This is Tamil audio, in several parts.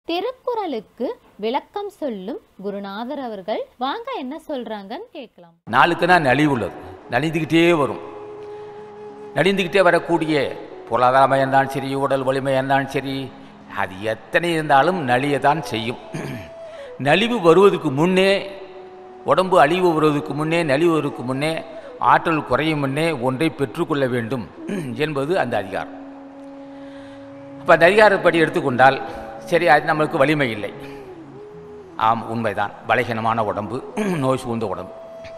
திருக்குறளுக்கு விளக்கம் சொல்லும் குருநாதர் அவர்கள் வாங்க என்ன சொல்றாங்கன்னு கேட்கலாம் நாளுக்கு நாள் நலிவு உள்ளது நலிந்துக்கிட்டே வரும் நலிந்துக்கிட்டே வரக்கூடிய பொருளாதாரமாக இருந்தாலும் சரி உடல் வலிமை இருந்தாலும் சரி அது எத்தனை இருந்தாலும் நலியதான் செய்யும் நலிவு வருவதற்கு முன்னே உடம்பு அழிவு வருவதற்கு முன்னே நலிவு வருவதற்கு முன்னே ஆற்றல் குறையும் முன்னே ஒன்றை பெற்றுக்கொள்ள வேண்டும் என்பது அந்த அதிகாரம் அப்போ அந்த அதிகாரப்படி எடுத்துக்கொண்டால் சரி அது நம்மளுக்கு வலிமை இல்லை ஆம் உண்மைதான் பலகீனமான உடம்பு நோய் சூழ்ந்த உடம்பு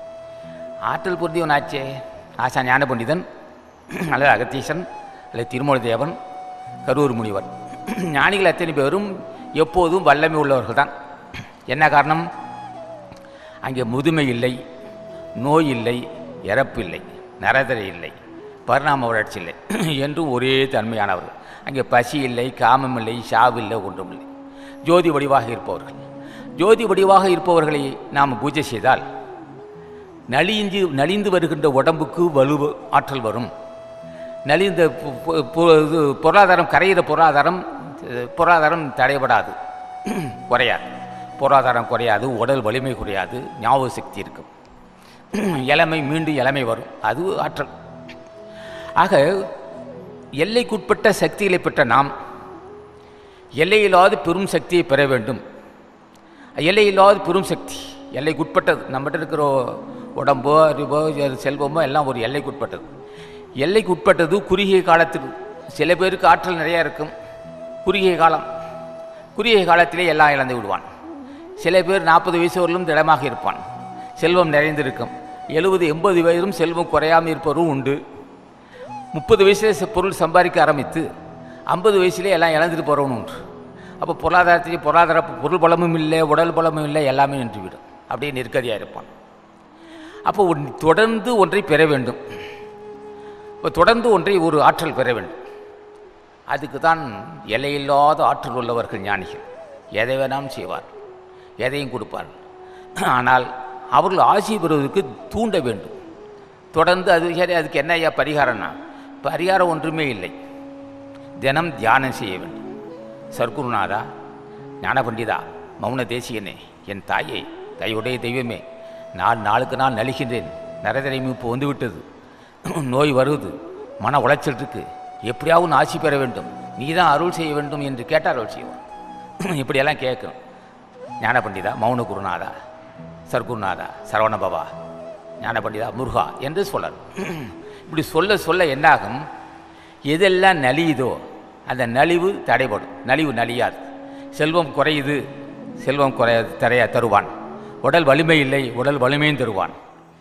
ஆற்றல் பொருந்தியவன் ஆச்சே ஆசா ஞான பண்டிதன் அல்லது அகத்தீசன் அல்லது திருமூல தேவன் கரூர் முனிவர் ஞானிகள் அத்தனை பேரும் எப்போதும் வல்லமை உள்ளவர்கள் தான் என்ன காரணம் அங்கே முதுமை இல்லை நோய் இல்லை இறப்பு இல்லை நரதரை இல்லை பரிணாம வளர்ச்சி இல்லை என்றும் ஒரே தன்மையானவர்கள் அங்கே பசி இல்லை காமம் இல்லை சாவு இல்லை ஒன்றும் இல்லை ஜோதி வடிவாக இருப்பவர்கள் ஜோதி வடிவாக இருப்பவர்களை நாம் பூஜை செய்தால் நலிந்து நலிந்து வருகின்ற உடம்புக்கு வலு ஆற்றல் வரும் நலிந்த பொ- பொ- பொ- இது பொருளாதாரம் கரையிற பொருளாதாரம் அஹ், பொருளாதாரம் தடைபடாது குறையாது பொருளாதாரம் குறையாது உடல் வலிமை குறையாது ஞாபக சக்தி இருக்கும் இளமை மீண்டும் இளமை வரும் அது ஆற்றல் ஆக எல்லைக்குட்பட்ட சக்திகளை பெற்ற நாம் எல்லையில்லாத பெரும் சக்தியை பெற வேண்டும் எல்லையில்லாத பெரும் சக்தி எல்லைக்குட்பட்டது நம்மகிட்ட இருக்கிற உடம்போ அறிவோ செல்வமோ எல்லாம் ஒரு எல்லைக்குட்பட்டது எல்லைக்குட்பட்டது குறுகிய காலத்தில் சில பேருக்கு ஆற்றல் நிறையா இருக்கும் குறுகிய காலம் குறுகிய காலத்திலே எல்லாம் இழந்து விடுவான் சில பேர் நாற்பது வயசு வரலும் திடமாக இருப்பான் செல்வம் நிறைந்திருக்கும் எழுபது எண்பது வயதும் செல்வம் குறையாமல் இருப்பவரும் உண்டு முப்பது வயசுல ச- பொருள் சம்பாதிக்க ஆரம்பித்து ஐம்பது வயசுலேயே எல்லாம் இழந்துட்டு போகிறவனும் உண்டு அப்போ பொருளாதாரத்திலே பொருளாதார பொருள் பலமும் இல்லை உடல் பலமும் இல்லை எல்லாமே நின்றுவிடும் அப்படியே நெருக்கடியாக இருப்பான் அப்போ ஒன்- தொடர்ந்து ஒன்றை பெற வேண்டும் இப்போ தொடர்ந்து ஒன்றை ஒரு ஆற்றல் பெற வேண்டும் அதுக்கு தான் எல்லையில்லாத ஆற்றல் உள்ளவர்கள் ஞானிகள் எதை வேணாலும் செய்வார் எதையும் கொடுப்பார் ஆனால் அவர்கள் ஆசி பெறுவதற்கு தூண்ட வேண்டும் தொடர்ந்து அது சரி அதுக்கு என்ன ஐயா பரிகாரம்னா பரிகாரம் ஒன்றுமே இல்லை தினம் தியானம் செய்ய வேண்டும் சர்க்குருநாதா ஞான பண்டிதா மௌன தேசியனே என் தாயே தையுடைய தெய்வமே நான் நாளுக்கு நாள் நலிகின்றேன் நரதரையும் இப்போ வந்துவிட்டது நோய் வருது மன உளைச்சல் இருக்கு எப்படியாவது ஆசி பெற வேண்டும் நீ தான் அருள் செய்ய வேண்டும் என்று கேட்டால் அருள் செய்வான் இப்படியெல்லாம் கேட்கும் ஞான பண்டிதா மௌன குருநாதா சர்க்குருநாதா சரவணபவா ஞான பண்டிதா முருகா என்று சொல்லணும் இப்படி சொல்ல சொல்ல என்னாகும் எதெல்லாம் நலியுதோ அந்த நலிவு தடைபடும் நலிவு நலியாது செல்வம் குறையுது செல்வம் குறைய தரைய தருவான் உடல் வலிமை இல்லை உடல் வலிமையும் தருவான்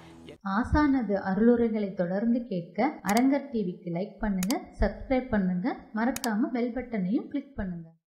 ஆசானது அருளுரைகளை தொடர்ந்து கேட்க அரங்கர் டிவிக்கு லைக் பண்ணுங்க சப்ஸ்கிரைப் பண்ணுங்க மறக்காம பெல் பட்டனையும் கிளிக் பண்ணுங்க